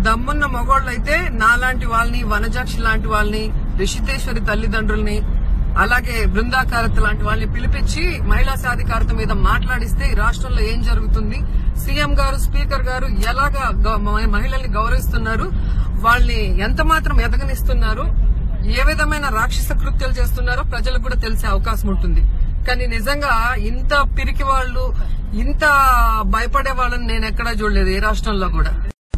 దమ్మున్న మగోళ్ళు అయితే నాలాంటి వాళ్ళని వనజాక్షి లాంటి వాళ్ళని రిషితేశ్వరి తల్లిదండ్రుల్ని అలాగే బృందాకారత లాంటి వాళ్ళని పిలిపించి మహిళా సాధికారత మీద మాట్లాడిస్తే ఈ రాష్ట్రంలో ఏం జరుగుతుంది సీఎం గారు స్పీకర్ గారు ఎలాగా గ- మ- మహిళల్ని గౌరవిస్తున్నారు వాళ్ళని ఎంత మాత్రం ఎదగనిస్తున్నారు ఏ విధమైన రాక్షస కృత్యాలు చేస్తున్నారో ప్రజలకు కూడా తెలిసే అవకాశం ఉంటుంది కానీ నిజంగా ఇంత పిరికి వాళ్ళు ఇంత భయపడే వాళ్ళని నేను ఎక్కడా చూడలేదు ఏ రాష్ట్రంలో కూడా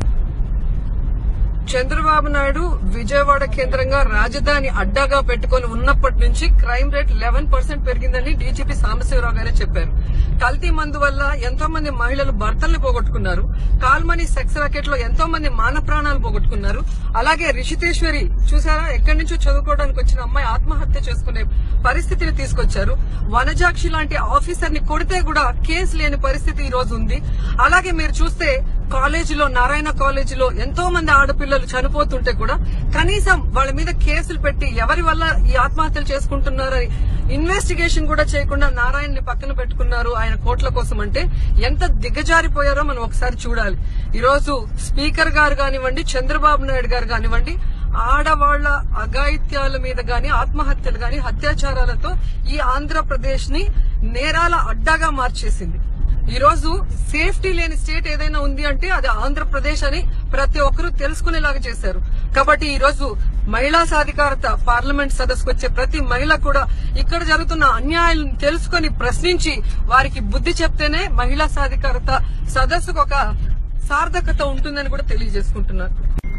చంద్రబాబు నాయుడు విజయవాడ కేంద్రంగా రాజధాని అడ్డాగా పెట్టుకొని ఉన్నప్పటి నుంచి క్రైమ్ రేట్ లెవెన్ పర్సెంట్ పెరిగిందని డీజీపీ సాంబశివరావు గారే చెప్పారు కల్తీ మందు వల్ల ఎంతో మంది మహిళలు భర్తల్ని పోగొట్టుకున్నారు కాల్మనీ సెక్స్ రాకెట్ లో ఎంతో మంది మాన ప్రాణాలు పోగొట్టుకున్నారు అలాగే రిషితేశ్వరి చూసారా ఎక్కడి నుంచో చదువుకోవడానికి వచ్చిన అమ్మాయి ఆత్మహత్య చేసుకునే పరిస్థితిని తీసుకొచ్చారు వనజాక్షి లాంటి ఆఫీసర్ ని కొడితే కూడా కేసు లేని పరిస్థితి ఈ రోజు ఉంది అలాగే మీరు చూస్తే కాలేజీలో నారాయణ కాలేజీలో ఎంతో మంది ఆడపిల్లలు చనిపోతుంటే కూడా కనీసం వాళ్ళ మీద కేసులు పెట్టి ఎవరి వల్ల ఈ ఆత్మహత్యలు చేసుకుంటున్నారని ఇన్వెస్టిగేషన్ కూడా చేయకుండా నారాయణని పక్కన పెట్టుకున్నారు ఆయన కోట్ల కోసం అంటే ఎంత దిగజారిపోయారో మనం ఒకసారి చూడాలి ఈ రోజు స్పీకర్ గారు కానివ్వండి చంద్రబాబు నాయుడు గారు కానివ్వండి ఆడవాళ్ల అఘాయిత్యాల మీద గాని ఆత్మహత్యలు గాని అత్యాచారాలతో ఈ ఆంధ్రప్రదేశ్ ని నేరాల అడ్డాగా మార్చేసింది ఈ రోజు సేఫ్టీ లేని స్టేట్ ఏదైనా ఉంది అంటే అది ఆంధ్రప్రదేశ్ అని ప్రతి ఒక్కరూ తెలుసుకునేలాగా చేశారు కాబట్టి ఈ రోజు మహిళా సాధికారత పార్లమెంట్ సదస్సుకు వచ్చే ప్రతి మహిళ కూడా ఇక్కడ జరుగుతున్న అన్యాయాలను తెలుసుకొని ప్రశ్నించి వారికి బుద్ధి చెప్తేనే మహిళా సాధికారత సదస్సుకు ఒక సార్థకత ఉంటుందని కూడా తెలియజేసుకుంటున్నారు